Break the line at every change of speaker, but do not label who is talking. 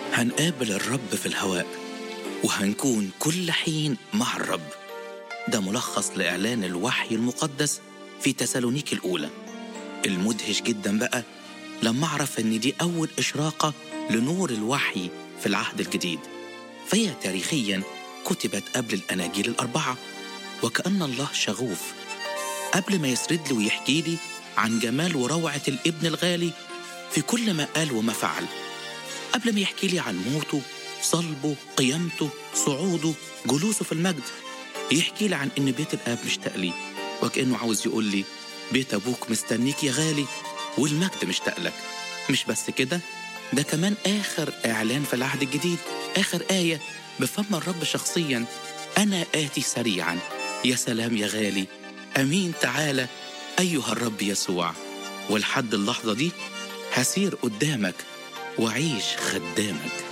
هنقابل الرب في الهواء وهنكون كل حين مع الرب ده ملخص لإعلان الوحي المقدس في تسالونيك الأولى المدهش جدا بقى لما أعرف إن دي أول إشراقة لنور الوحي في العهد الجديد فهي تاريخيا كتبت قبل الأناجيل الأربعة وكأن الله شغوف قبل ما يسرد لي ويحكي لي عن جمال وروعة الابن الغالي في كل ما قال وما فعل قبل ما يحكي لي عن موته صلبه قيامته صعوده جلوسه في المجد يحكي لي عن ان بيت الاب مشتاق لي وكانه عاوز يقول لي بيت ابوك مستنيك يا غالي والمجد مشتاق لك مش بس كده ده كمان اخر اعلان في العهد الجديد اخر ايه بفم الرب شخصيا انا اتي سريعا يا سلام يا غالي امين تعالى ايها الرب يسوع ولحد اللحظه دي هسير قدامك وعيش خدامك